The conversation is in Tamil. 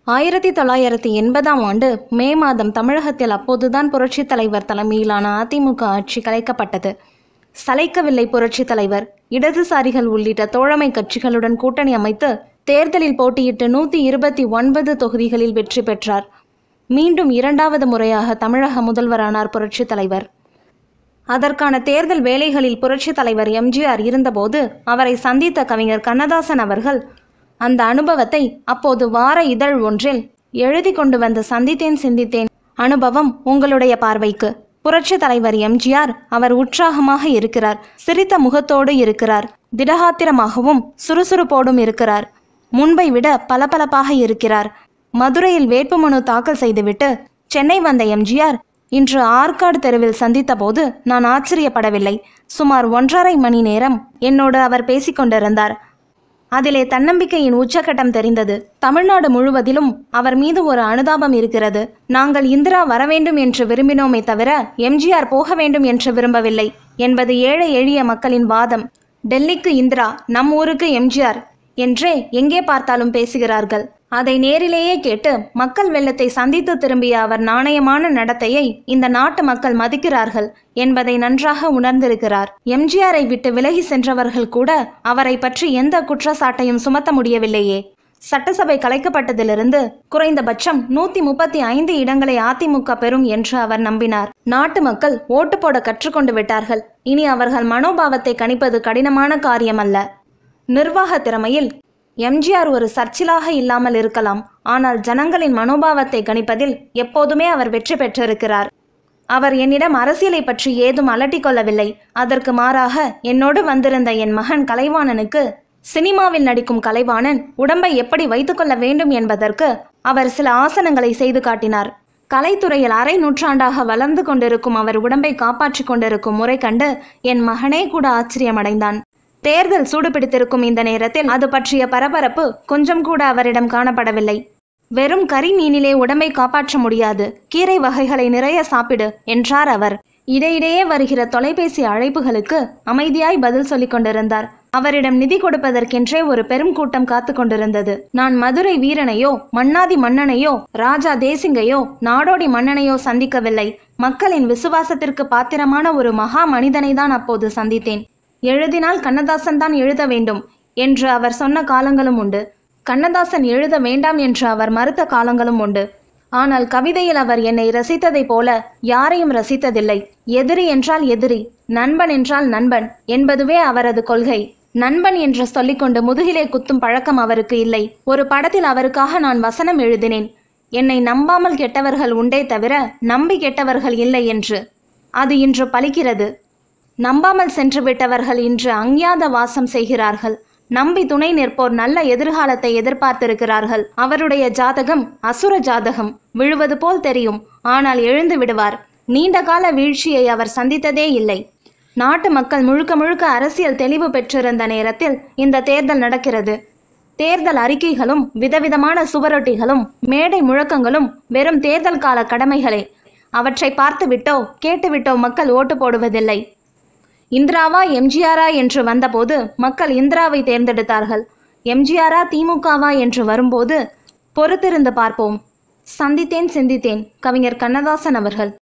ஆயிரத்தி தொள்ளாயிரத்தி எண்பதாம் ஆண்டு மே மாதம் தமிழகத்தில் அப்போதுதான் புரட்சித் தலைவர் தலைமையிலான அதிமுக ஆட்சி கலைக்கப்பட்டது சளைக்கவில்லை புரட்சித் தலைவர் இடதுசாரிகள் உள்ளிட்ட தோழமை கட்சிகளுடன் கூட்டணி அமைத்து தேர்தலில் போட்டியிட்டு நூற்றி இருபத்தி ஒன்பது தொகுதிகளில் வெற்றி பெற்றார் மீண்டும் இரண்டாவது முறையாக தமிழக முதல்வரானார் புரட்சித் தலைவர் அதற்கான தேர்தல் வேலைகளில் புரட்சித் தலைவர் எம்ஜிஆர் இருந்தபோது அவரை சந்தித்த கவிஞர் கண்ணதாசன் அவர்கள் அந்த அனுபவத்தை அப்போது வார இதழ் ஒன்றில் எழுதி கொண்டு வந்து சந்தித்தேன் சிந்தித்தேன் அனுபவம் உங்களுடைய பார்வைக்கு புரட்சித் தலைவர் எம்ஜிஆர் அவர் உற்சாகமாக இருக்கிறார் சிரித்த முகத்தோடு இருக்கிறார் திடகாத்திரமாகவும் சுறுசுறுப்போடும் இருக்கிறார் முன்பை விட பளபளப்பாக இருக்கிறார் மதுரையில் வேட்புமனு தாக்கல் செய்துவிட்டு சென்னை வந்த எம்ஜிஆர் இன்று ஆற்காடு தெருவில் சந்தித்தபோது நான் ஆச்சரியப்படவில்லை சுமார் ஒன்றரை மணி நேரம் என்னோடு அவர் பேசிக்கொண்டிருந்தார் அதிலே தன்னம்பிக்கையின் உச்சக்கட்டம் தெரிந்தது தமிழ்நாடு முழுவதிலும் அவர் மீது ஒரு அனுதாபம் இருக்கிறது நாங்கள் இந்திரா வரவேண்டும் என்று விரும்பினோமே தவிர எம்ஜிஆர் போக வேண்டும் என்று விரும்பவில்லை என்பது ஏழை எளிய மக்களின் வாதம் டெல்லிக்கு இந்திரா நம் ஊருக்கு எம்ஜிஆர் என்றே எங்கே பார்த்தாலும் பேசுகிறார்கள் அதை நேரிலேயே கேட்டு மக்கள் வெள்ளத்தை சந்தித்து திரும்பிய அவர் நாணயமான நடத்தையை இந்த நாட்டு மக்கள் மதிக்கிறார்கள் என்பதை நன்றாக உணர்ந்திருக்கிறார் எம்ஜிஆரை விட்டு விலகி சென்றவர்கள் கூட அவரை பற்றி எந்த குற்றச்சாட்டையும் சுமத்த முடியவில்லையே சட்டசபை கலைக்கப்பட்டதிலிருந்து குறைந்தபட்சம் நூத்தி முப்பத்தி ஐந்து இடங்களை அதிமுக பெறும் என்று அவர் நம்பினார் நாட்டு மக்கள் ஓட்டு போட கற்றுக்கொண்டு விட்டார்கள் இனி அவர்கள் மனோபாவத்தை கணிப்பது கடினமான காரியம் அல்ல நிர்வாக திறமையில் எம்ஜிஆர் ஒரு சர்ச்சிலாக இல்லாமல் இருக்கலாம் ஆனால் ஜனங்களின் மனோபாவத்தை கணிப்பதில் எப்போதுமே அவர் வெற்றி பெற்றிருக்கிறார் அவர் என்னிடம் அரசியலை பற்றி ஏதும் அலட்டிக் கொள்ளவில்லை அதற்கு மாறாக என்னோடு வந்திருந்த என் மகன் கலைவாணனுக்கு சினிமாவில் நடிக்கும் கலைவாணன் உடம்பை எப்படி வைத்துக்கொள்ள வேண்டும் என்பதற்கு அவர் சில ஆசனங்களை செய்து காட்டினார் கலைத்துறையில் அரை நூற்றாண்டாக வளர்ந்து கொண்டிருக்கும் அவர் உடம்பை காப்பாற்றிக் கொண்டிருக்கும் முறை கண்டு என் மகனே கூட ஆச்சரியமடைந்தான் தேர்தல் சூடுபிடித்திருக்கும் இந்த நேரத்தில் அது பற்றிய பரபரப்பு கொஞ்சம் கூட அவரிடம் காணப்படவில்லை வெறும் கறி மீனிலே உடம்பை காப்பாற்ற முடியாது கீரை வகைகளை நிறைய சாப்பிடு என்றார் அவர் இடையிடையே வருகிற தொலைபேசி அழைப்புகளுக்கு அமைதியாய் பதில் சொல்லிக் கொண்டிருந்தார் அவரிடம் நிதி கொடுப்பதற்கென்றே ஒரு பெரும் கூட்டம் காத்து கொண்டிருந்தது நான் மதுரை வீரனையோ மன்னாதி மன்னனையோ ராஜா தேசிங்கையோ நாடோடி மன்னனையோ சந்திக்கவில்லை மக்களின் விசுவாசத்திற்கு பாத்திரமான ஒரு மகா மனிதனை தான் அப்போது சந்தித்தேன் எழுதினால் கண்ணதாசன் தான் எழுத வேண்டும் என்று அவர் சொன்ன காலங்களும் உண்டு கண்ணதாசன் எழுத வேண்டாம் என்று அவர் மறுத்த காலங்களும் உண்டு ஆனால் கவிதையில் அவர் என்னை ரசித்ததைப் போல யாரையும் ரசித்ததில்லை எதிரி என்றால் எதிரி நண்பன் என்றால் நண்பன் என்பதுவே அவரது கொள்கை நண்பன் என்று சொல்லிக்கொண்டு முதுகிலே குத்தும் பழக்கம் அவருக்கு இல்லை ஒரு படத்தில் அவருக்காக நான் வசனம் எழுதினேன் என்னை நம்பாமல் கெட்டவர்கள் உண்டே தவிர நம்பி கெட்டவர்கள் இல்லை என்று அது இன்று பலிக்கிறது நம்பாமல் சென்று விட்டவர்கள் இன்று அஞ்ஞாத வாசம் செய்கிறார்கள் நம்பி துணை நிற்போர் நல்ல எதிர்காலத்தை எதிர்பார்த்திருக்கிறார்கள் அவருடைய ஜாதகம் அசுர ஜாதகம் விழுவது போல் தெரியும் ஆனால் எழுந்து விடுவார் நீண்ட கால வீழ்ச்சியை அவர் சந்தித்ததே இல்லை நாட்டு மக்கள் முழுக்க முழுக்க அரசியல் தெளிவு பெற்றிருந்த நேரத்தில் இந்த தேர்தல் நடக்கிறது தேர்தல் அறிக்கைகளும் விதவிதமான சுவரொட்டிகளும் மேடை முழக்கங்களும் வெறும் தேர்தல் கால கடமைகளே அவற்றை பார்த்துவிட்டோ கேட்டுவிட்டோ மக்கள் ஓட்டு போடுவதில்லை இந்திராவா எம்ஜிஆரா என்று வந்தபோது மக்கள் இந்திராவை தேர்ந்தெடுத்தார்கள் எம்ஜிஆரா திமுகவா என்று வரும்போது பொறுத்திருந்து பார்ப்போம் சந்தித்தேன் சிந்தித்தேன் கவிஞர் கண்ணதாசன் அவர்கள்